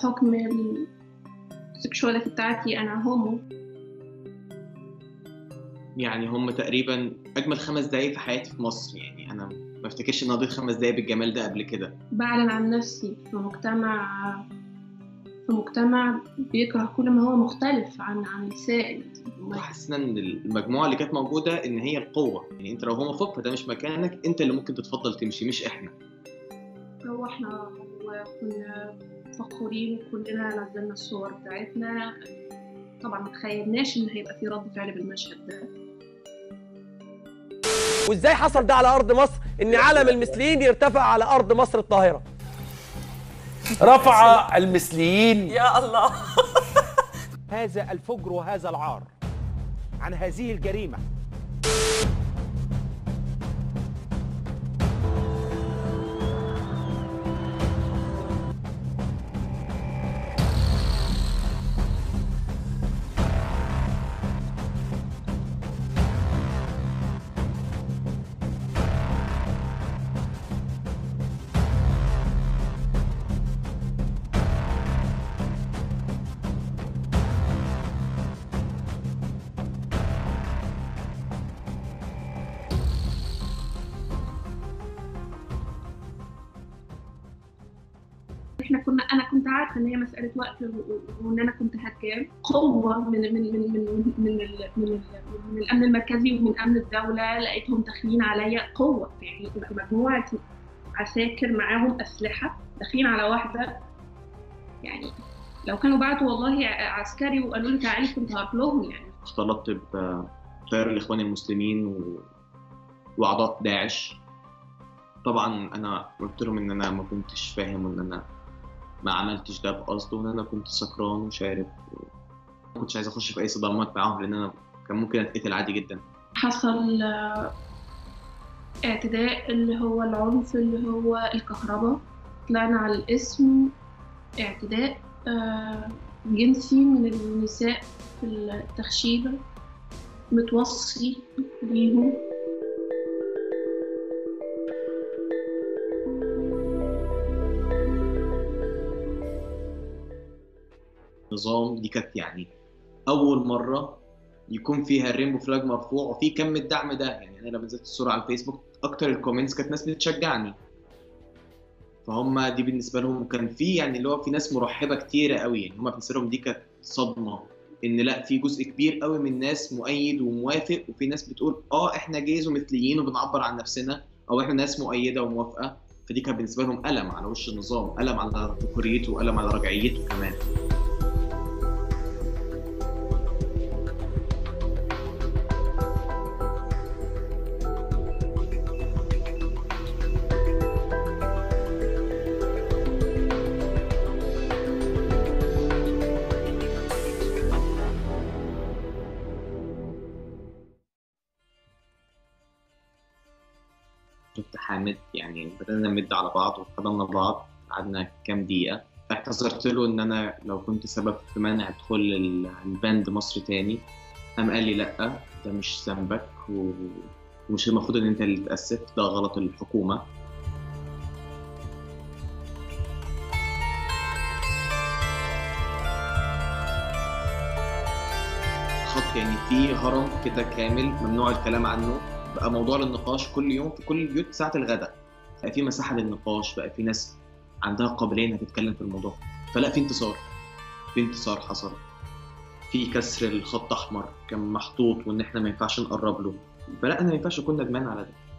بحكم السكشواليتي بتاعتي انا هومو يعني هم تقريبا اجمل خمس دقايق في حياتي في مصر يعني انا ما افتكرش ان قضيت خمس دقايق بالجمال ده قبل كده بعلن عن نفسي في مجتمع في مجتمع بيكره كل ما هو مختلف عن عن السائد وحاسس ان المجموعه اللي كانت موجوده ان هي القوه يعني انت لو هوموفوب فده مش مكانك انت اللي ممكن تتفضل تمشي مش احنا روحنا وكنا فخورين كلنا نزلنا الصور بتاعتنا طبعا ما تخيلناش ان هيبقى في رد فعل بالمشهد ده وازاي حصل ده على ارض مصر ان علم المثليين يرتفع على ارض مصر الطاهره رفع المثليين يا الله هذا الفجر وهذا العار عن هذه الجريمه احنا كنا انا كنت عارفه ان هي مساله وقت و- وان انا كنت هتجاب قوه من من من من من من, ال- من, ال- من الامن المركزي ومن امن الدوله لقيتهم داخلين عليا قوه يعني مجموعه عساكر معاهم اسلحه داخلين على واحده يعني لو كانوا بعتوا والله ع- عسكري وقالوا لي تعالي كنت هروح لهم يعني اختلطت بتيار الاخوان المسلمين و... واعضاء داعش طبعا انا قلت لهم ان انا ما كنتش فاهم وان انا ما عملتش ده بقصد وان انا كنت سكران وشارب و... ما كنتش عايز اخش في اي صدامات معاهم لان انا كان ممكن اتقتل عادي جدا حصل آه، اعتداء اللي هو العنف اللي هو الكهرباء طلعنا على الاسم اعتداء آه، جنسي من النساء في التخشيبة متوصي ليهم نظام دي كانت يعني اول مره يكون فيها الرينبو فلاج مرفوع وفي كم الدعم ده يعني انا لما نزلت الصوره على الفيسبوك اكتر الكومنتس كانت ناس بتشجعني فهم دي بالنسبه لهم كان في يعني اللي هو في ناس مرحبه كتيره قوي يعني هم بالنسبه لهم دي كانت صدمه ان لا في جزء كبير قوي من الناس مؤيد وموافق وفي ناس بتقول اه احنا جيز ومثليين وبنعبر عن نفسنا او احنا ناس مؤيده وموافقه فدي كان بالنسبه لهم الم على وش النظام الم على ذكوريته والم على رجعيته كمان شفت حامد يعني بدأنا نمد على بعض وحضننا بعض قعدنا كام دقيقة اعتذرت له إن أنا لو كنت سبب في منع دخول ال- الباند مصر تاني قام قال لي لأ ده مش ذنبك و... ومش المفروض إن أنت اللي تتأسف ده غلط الحكومة خط يعني في هرم كده كامل ممنوع الكلام عنه بقى موضوع للنقاش كل يوم في كل البيوت ساعة الغداء بقى في مساحة للنقاش بقى في ناس عندها قابلية انها تتكلم في الموضوع فلا في انتصار في انتصار حصل في كسر الخط احمر كان محطوط وان احنا ما ينفعش نقرب له فلا انا ما ينفعش اكون ندمان على ده